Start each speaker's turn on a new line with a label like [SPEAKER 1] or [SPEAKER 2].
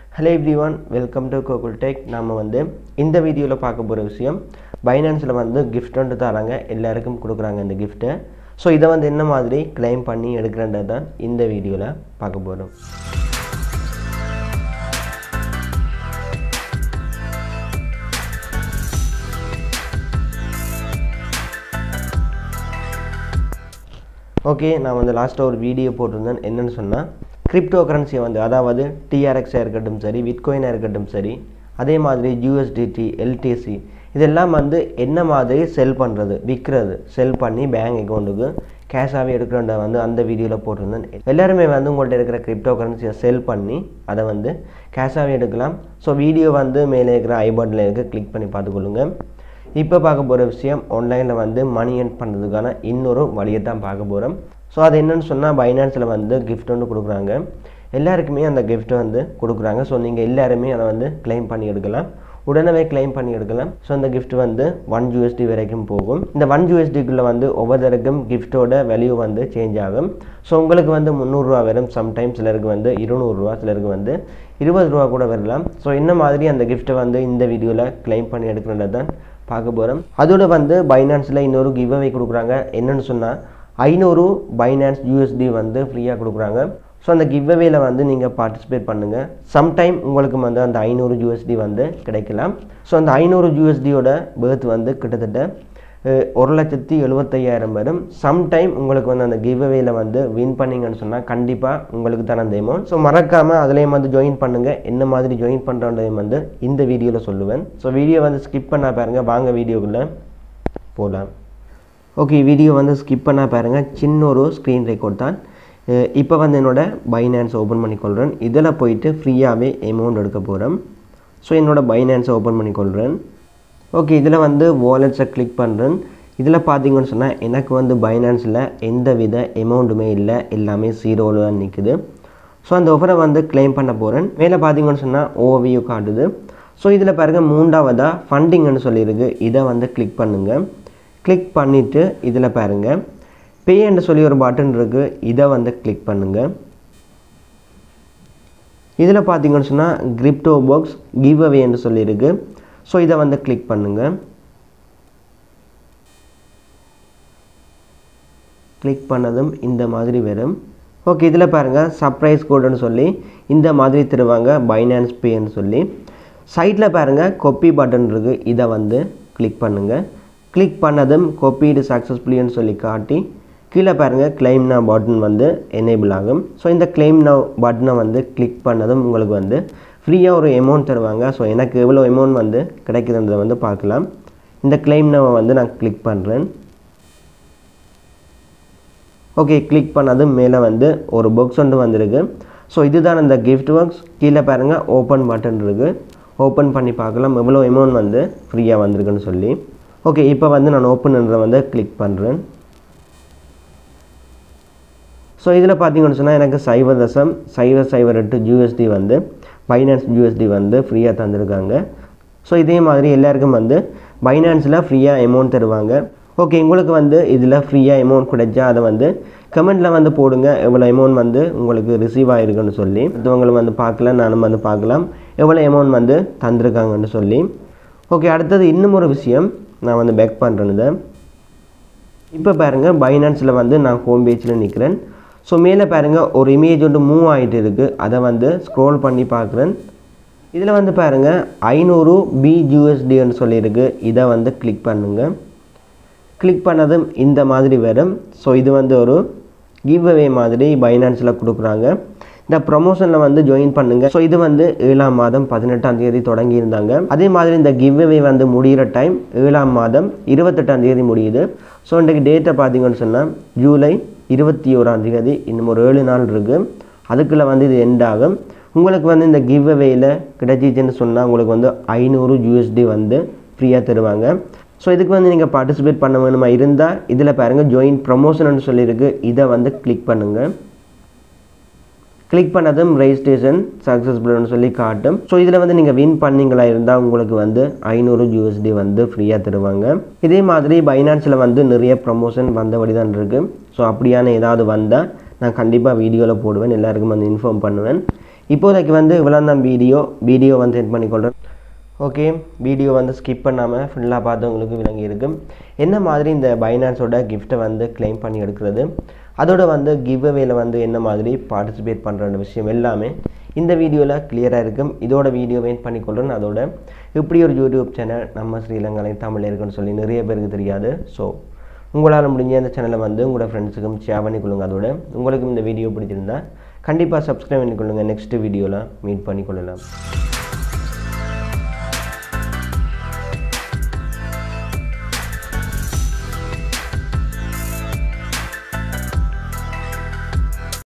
[SPEAKER 1] hello everyone welcome to Gokul tech நம்ம வந்து இந்த வீடியோவில் பார்க்க போகிற விஷயம் பைனான்ஸில் வந்து gift வந்து தராங்க எல்லாருக்கும் கொடுக்குறாங்க இந்த கிஃப்ட்டை ஸோ இதை வந்து என்ன மாதிரி claim பண்ணி எடுக்கிறன்றது தான் இந்த வீடியோவில் பார்க்க போகிறோம் ஓகே நான் வந்து லாஸ்ட்டாக ஒரு வீடியோ போட்டிருந்தேன் என்னென்னு சொன்னால் கிரிப்டோ கரன்சியை வந்து அதாவது டிஆர்எக்ஸாக இருக்கட்டும் சரி விட்கோயினாக இருக்கட்டும் சரி அதே மாதிரி யூஎஸ்டிடி எல்டிசி இதெல்லாம் வந்து என்ன மாதிரி செல் பண்ணுறது விற்கிறது செல் பண்ணி பேங்க் அக்கௌண்ட்டுக்கு கேஷாகவே எடுக்கிறத வந்து அந்த வீடியோவில் போட்டிருந்தேன் எல்லாருமே வந்து உங்கள்கிட்ட இருக்கிற கிரிப்டோ கரன்சியை செல் பண்ணி அதை வந்து கேஷாகவே எடுக்கலாம் ஸோ வீடியோ வந்து மேலே இருக்கிற ஐ பட்டனில் இருக்க கிளிக் பண்ணி பார்த்துக்கொள்ளுங்க இப்போ பார்க்க போகிற விஷயம் ஆன்லைனில் வந்து மணி earn பண்ணுறதுக்கான இன்னொரு வழியை தான் பார்க்க போகிறோம் ஸோ அது என்னன்னு சொன்னால் பைனான்ஸில் வந்து கிஃப்ட் வந்து கொடுக்குறாங்க எல்லாருக்குமே அந்த gift வந்து கொடுக்குறாங்க ஸோ நீங்கள் எல்லாருமே அதை வந்து claim பண்ணி எடுக்கலாம் உடனே claim பண்ணி எடுக்கலாம் ஸோ அந்த gift வந்து ஒன் யூஎஸ்டி வரைக்கும் போகும் இந்த ஒன் யூஎஸ்டிக்குள்ளே வந்து ஒவ்வொருத்தருக்கும் கிஃப்ட்டோட வேல்யூ வந்து சேஞ்ச் ஆகும் ஸோ உங்களுக்கு வந்து முந்நூறுரூவா வரும் சம்டைம்ஸ் சிலருக்கு வந்து இருநூறுவா சிலருக்கு வந்து இருபது ரூபா கூட வரலாம் ஸோ என்ன மாதிரி அந்த கிஃப்ட்டை வந்து இந்த வீடியோவில் claim பண்ணி எடுக்கிறது தான் பார்க்க போகிறோம் அதோட வந்து பைனான்ஸில் இன்னொரு கிவ் அவே கொடுக்குறாங்க என்னன்னு சொன்னால் ஐநூறு பைனான்ஸ் யூஎஸ்டி வந்து ஃப்ரீயாக கொடுக்குறாங்க ஸோ அந்த கிவ் அவேல வந்து நீங்கள் பார்ட்டிசிபேட் பண்ணுங்கள் சம்டைம் உங்களுக்கு வந்து அந்த ஐநூறு யூஎஸ்டி வந்து கிடைக்கலாம் ஸோ அந்த ஐநூறு யூஎஸ்டியோட பேர்த் வந்து கிட்டத்தட்ட அஹ், ஒரு லட்சத்தி எழுபத்தையாயிரம் வரும் சம்டைம் உங்களுக்கு வந்து அந்த கிவ் அவேல வந்து வின் பண்ணீங்கன்னு சொன்னால் கண்டிப்பாக உங்களுக்கு தான் அந்த அமௌண்ட் ஸோ மறக்காமல் அதுலேயும் வந்து ஜாயின் பண்ணுங்கள் என்ன மாதிரி ஜாயின் பண்ணுறதையும் வந்து இந்த வீடியோவில் சொல்லுவேன் ஸோ வீடியோ வந்து ஸ்கிப் பண்ணா பாருங்கள் வாங்க வீடியோக்குள்ளே போகலாம் ஓகே வீடியோ வந்து ஸ்கிப் பண்ணா பாருங்கள் சின்ன ஒரு ஸ்க்ரீன் ரெக்கார்ட் தான் இப்போ வந்து என்னோட பைனான்ஸ் ஓப்பன் பண்ணிக்கொள்கிறேன் இதில் போயிட்டு ஃப்ரீயாகவே அமௌண்ட் எடுக்க போகிறேன் ஸோ என்னோட பைனான்ஸை ஓப்பன் பண்ணிக்கொள்கிறேன் ஓகே இதில் வந்து வாலெட்ஸை கிளிக் பண்ணுறேன் இதில் பார்த்தீங்கன்னு சொன்னால் எனக்கு வந்து பைனான்ஸில் எந்த வித அமௌண்ட்டுமே இல்லை எல்லாமே ஜீரோவில் தான் நிற்குது ஸோ அந்த ஆஃபரை வந்து claim பண்ண போகிறேன் மேலே பார்த்தீங்கன்னு சொன்னால் ஓவியூ காட்டுது ஸோ இதில் பாருங்கள் மூன்றாவதாக ஃபண்டிங்னு சொல்லியிருக்கு இதை வந்து கிளிக் பண்ணுங்கள் கிளிக் பண்ணிவிட்டு இதில் பாருங்கள் பேன்னு சொல்லி ஒரு பட்டன் இருக்குது இதை வந்து கிளிக் பண்ணுங்கள் இதில் பார்த்தீங்கன்னு சொன்னால் கிரிப்டோ பாக்ஸ் கிவ் அவேன்னு சொல்லியிருக்கு ஸோ இதை வந்து கிளிக் பண்ணுங்கள் கிளிக் பண்ணதும் இந்த மாதிரி வரும் ஓகே இதில் பாருங்கள் சர்ப்ரைஸ் கோடுன்னு சொல்லி இந்த மாதிரி தருவாங்க பைனான்ஸ் பேன்னு சொல்லி சைட்டில் பாருங்கள் கொப்பி பட்டன் இருக்குது இதை வந்து கிளிக் பண்ணுங்கள் கிளிக் பண்ணதும் கொப்பீடு சக்ஸஸ்ஃபுல்லின்னு சொல்லி காட்டி கீழே பாருங்கள் claim now பட்டன் வந்து எனேபிள் ஆகும் ஸோ இந்த claim now பட்டனை வந்து கிளிக் பண்ணதும் உங்களுக்கு வந்து ஃப்ரீயாக ஒரு அமௌண்ட் தருவாங்க ஸோ எனக்கு எவ்வளோ அமௌண்ட் வந்து கிடைக்குதுன்றதை வந்து பார்க்கலாம் இந்த claim now வந்து நான் கிளிக் பண்ணுறேன் ஓகே கிளிக் பண்ணதும் மேலே வந்து ஒரு பாக்ஸ் ஒன்று வந்திருக்கு ஸோ இதுதான் அந்த கிஃப்ட் பாக்ஸ் கீழே பாருங்கள் ஓப்பன் பட்டன் இருக்குது ஓப்பன் பண்ணி பார்க்கலாம் எவ்வளோ அமௌண்ட் வந்து ஃப்ரீயாக வந்திருக்குன்னு சொல்லி ஓகே இப்போ வந்து நான் ஓப்பன்ன்றதை வந்து கிளிக் பண்ணுறேன் ஸோ இதில் பார்த்தீங்கன்னு சொன்னால் எனக்கு சைவ தசம் சைவ சைவர் எட்டு ஜிஎஸ்டி வந்து பைனான்ஸ் ஜிஎஸ்டி வந்து ஃப்ரீயாக தந்திருக்காங்க ஸோ இதே மாதிரி எல்லாருக்கும் வந்து பைனான்ஸில் ஃப்ரீயாக அமௌண்ட் தருவாங்க ஓகே உங்களுக்கு வந்து இதில் ஃப்ரீயாக அமௌண்ட் கிடைச்சா அதை வந்து கமெண்ட்டில் வந்து போடுங்க எவ்வளோ அமௌண்ட் வந்து உங்களுக்கு ரிசீவ் ஆகிருக்குன்னு சொல்லி மற்றவங்களும் வந்து பார்க்கலாம் நானும் வந்து பார்க்கலாம் எவ்வளோ அமௌண்ட் வந்து தந்திருக்காங்கன்னு சொல்லி ஓகே அடுத்தது இன்னும் ஒரு விஷயம் நான் வந்து பேக் பண்ணுறேன் இதை இப்போ பாருங்கள் பைனான்ஸில் வந்து நான் ஹோம் பேஜில் நிற்கிறேன் ஸோ மேலே பாருங்கள் ஒரு இமேஜ் வந்து மூவ் ஆகிட்டு இருக்குது அதை வந்து ஸ்க்ரோல் பண்ணி பார்க்குறேன் இதில் வந்து பாருங்கள் ஐநூறு பிஜிஎஸ்டின்னு சொல்லியிருக்கு இதை வந்து கிளிக் பண்ணுங்கள் கிளிக் பண்ணதும் இந்த மாதிரி வரும் ஸோ இது வந்து ஒரு கிவ் அவே மாதிரி பைனான்ஸில் கொடுக்குறாங்க இந்த ப்ரொமோஷனில் வந்து ஜாயின் பண்ணுங்கள் ஸோ இது வந்து ஏழாம் மாதம் பதினெட்டாம் தேதி தொடங்கியிருந்தாங்க அதே மாதிரி இந்த கிவ் அவே வந்து முடிகிற டைம் ஏழாம் மாதம் இருபத்தெட்டாம் தேதி முடியுது ஸோ இன்றைக்கு டேட்டை பார்த்தீங்கன்னு சொன்னால் ஜூலை இருபத்தி ஓராம் தேதி இன்னும் ஒரு ஏழு நாள் இருக்குது அதுக்குள்ளே வந்து இது எண்ட் ஆகும் உங்களுக்கு வந்து இந்த கிவ் அவேயில் கிடைச்சிச்சுன்னு சொன்னால் உங்களுக்கு வந்து ஐநூறு யூஎஸ்டி வந்து ஃப்ரீயாக தருவாங்க ஸோ இதுக்கு வந்து நீங்கள் பார்ட்டிசிபேட் பண்ண வேணுமா இருந்தால் இதில் பாருங்கள் ஜாயின் ப்ரொமோஷன் சொல்லியிருக்கு இதை வந்து கிளிக் பண்ணுங்கள் கிளிக் பண்ணதும் ரெஜிஸ்ட்ரேஷன் சக்ஸஸ்ஃபுல்னு சொல்லி காட்டும் ஸோ இதில் வந்து நீங்கள் வின் பண்ணீங்களா இருந்தால் உங்களுக்கு வந்து ஐநூறு யூஎஸ்டி வந்து ஃப்ரீயாக தருவாங்க இதே மாதிரி பைனான்ஸில் வந்து நிறைய ப்ரமோஷன் வந்தபடி தான் இருக்குது ஸோ அப்படியான ஏதாவது வந்தால் நான் கண்டிப்பாக வீடியோவில் போடுவேன் எல்லாருக்கும் வந்து இன்ஃபார்ம் பண்ணுவேன் இப்போதைக்கு வந்து இவ்வளோ தான் வீடியோ வீடியோ வந்து சென்ட் பண்ணிக்கொள்கிறேன் ஓகே வீடியோ வந்து ஸ்கிப் பண்ணாமல் ஃபுல்லாக பார்த்தவங்களுக்கு விளங்கி இருக்கும் என்ன மாதிரி இந்த பைனான்ஸோட கிஃப்ட்டை வந்து கிளைம் பண்ணி எடுக்கிறது அதோட வந்து கிவ் அவேல வந்து என்ன மாதிரி பார்ட்டிசிபேட் பண்ணுற விஷயம் எல்லாமே இந்த வீடியோவில் கிளியராக இருக்கும் இதோட வீடியோ வெயிட் பண்ணிக்கொள்கிறேன் அதோட இப்படி ஒரு யூடியூப் சேனல் நம்ம ஸ்ரீலங்கலை தமிழ் இருக்குன்னு சொல்லி நிறைய பேருக்கு தெரியாது ஸோ உங்களால் முடிஞ்ச இந்த சேனலை வந்து உங்களோட ஃப்ரெண்ட்ஸுக்கும் ஷேர் பண்ணிக்கொள்ளுங்க அதோட உங்களுக்கும் இந்த வீடியோ பிடிச்சிருந்தா கண்டிப்பாக சப்ஸ்கிரைப் பண்ணிக்கொள்ளுங்கள் நெக்ஸ்ட் வீடியோவில் மீட் பண்ணிக்கொள்ளலாம்